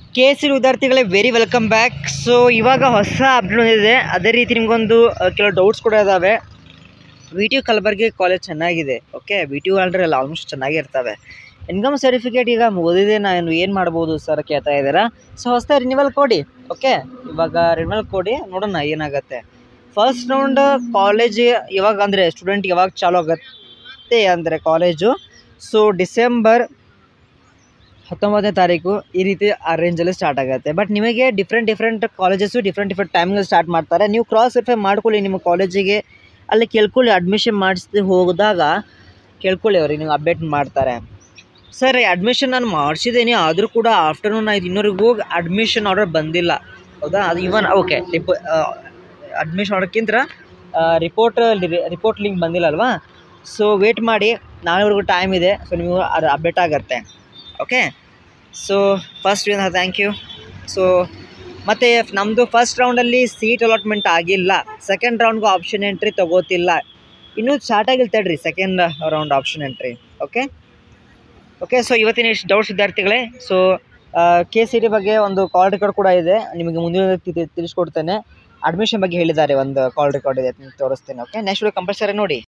K S C ವಿದ್ಯಾರ್ಥಿಗಳೇ very welcome back so ಇವಾಗ ಹೊಸ ಅಪ್ಡೇಟ್ ಬಂದಿದೆ ಅದೇ ರೀತಿ ನಿಮಗೊಂದು ಅಹ್, ಕೆಲವು ಡೌಟ್ಸ್ ಕೂಡ ಇದ್ದಾವೆ V T U Kalaburagi college ಚೆನ್ನಾಗಿದೆ okay V T U already ಎಲ್ಲ ಆಲ್ಮೋಸ್ಟ್ ಚೆನ್ನಾಗಿರ್ತವೆ ಇನ್ಕಮ್ ಸರ್ಟಿಫಿಕೇಟ್ ಈಗ ಮುಗಿದಿದೆ ನಾನು ಏನು ಮಾಡ್ಬೋದು ಸರ್ ಕೇಳ್ತಾ ಇದ್ದೀರಾ ಸೊ ಹೊಸ ರಿನಿವಲ್ ಕೊಡಿ ಓಕೆ ಇವಾಗ ರಿನಿವಲ್ ಕೊಡಿ ನೋಡೋಣ ಏನಾಗುತ್ತೆ ಫಸ್ಟ್ ರೌಂಡ್ ಕಾಲೇಜ್ ಇವಾಗ ಅಂದರೆ ಸ್ಟೂಡೆಂಟ್ ಯಾವಾಗ ಚಾಲು ಆಗುತ್ತೆ ಅಂದರೆ ಕಾಲೇಜು ಸೊ ಡಿಸೆಂಬರ್ ಹತ್ತೊಂಬತ್ತನೇ ತಾರೀಕು ಈ ರೀತಿ ಆ ರೇಂಜಲ್ಲಿ ಸ್ಟಾರ್ಟ್ ಆಗುತ್ತೆ ಬಟ್ ನಿಮಗೆ different different colleges different different ಟೈಮ್ಗಳು ಸ್ಟಾರ್ಟ್ ಮಾಡ್ತಾರೆ ನೀವು ಕ್ರಾಸ್ ವೆರಿಫೈ ಮಾಡ್ಕೊಳ್ಳಿ ನಿಮ್ಮ ಕಾಲೇಜಿಗೆ ಅಲ್ಲಿ ಕೇಳ್ಕೊಳ್ಳಿ ಅಡ್ಮಿಷನ್ ಮಾಡಿಸಿ ಹೋದಾಗ ಕೇಳ್ಕೊಳ್ಳಿ ಅವ್ರಿಗೆ ನೀವು ಅಪ್ಡೇಟ್ ಮಾಡ್ತಾರೆ ಸರ್ ಅಡ್ಮಿಷನ್ ನಾನು ಮಾಡಿಸಿದ್ದೀನಿ ಆದರೂ ಕೂಡ ಆಫ್ಟರ್ನೂನ್ ಆಯ್ತು ಇನ್ನೂರಿಗೂ ಅಡ್ಮಿಷನ್ ಆರ್ಡರ್ ಬಂದಿಲ್ಲ ಹೌದಾ ಅದು ಇವನ್ ಓಕೆ ರಿಪೋ ಅಡ್ಮಿಷನ್ ಆರ್ಡರ್ಕ್ಕಿಂತ ರಿಪೋರ್ಟ್ ರಿಪೋರ್ಟ್ ಲಿಂಕ್ ಬಂದಿಲ್ಲ ಅಲ್ವಾ ಸೊ ವೇಟ್ ಮಾಡಿ ನಾಳೆವರೆಗೂ ಟೈಮ್ ಇದೆ ಸೊ ನೀವು ಅದು ಅಪ್ಡೇಟ್ ಆಗುತ್ತೆ okay so first thank you so ಮತ್ತು ನಮ್ಮದು ಫಸ್ಟ್ ರೌಂಡಲ್ಲಿ ಸೀಟ್ ಅಲಾಟ್ಮೆಂಟ್ ಆಗಿಲ್ಲ ಸೆಕೆಂಡ್ ರೌಂಡ್ಗೂ ಆಪ್ಷನ್ ಎಂಟ್ರಿ ತಗೋತಿಲ್ಲ ಇನ್ನೂ ಸ್ಟಾರ್ಟ್ ಆಗಿಲ್ಲ ತಡ್ರಿ second round option entry okay okay so ಇವತ್ತಿನ ಇಷ್ಟು ಡೌಟ್ಸ್ ವಿದ್ಯಾರ್ಥಿಗಳೇ ಸೊ ಕೆ ಸಿ ಟಿ ಬಗ್ಗೆ ಒಂದು ಕಾಲ್ ರೆಕಾರ್ಡ್ ಕೂಡ ಇದೆ ನಿಮಗೆ ಮುಂದಿನ ತಿ- ತಿ- ತಿಳಿಸ್ಕೊಡ್ತೇನೆ ಅಡ್ಮಿಷನ್ ಬಗ್ಗೆ ಹೇಳಿದ್ದಾರೆ ಒಂದು ಕಾಲ್ ರೆಕಾರ್ಡ್ ಇದೆ ನಿಮ್ಗೆ ತೋರಿಸ್ತೇನೆ ಓಕೆ ನೆಕ್ಸ್ಟ್ ಕಂಪಲ್ಸರಿ ನೋಡಿ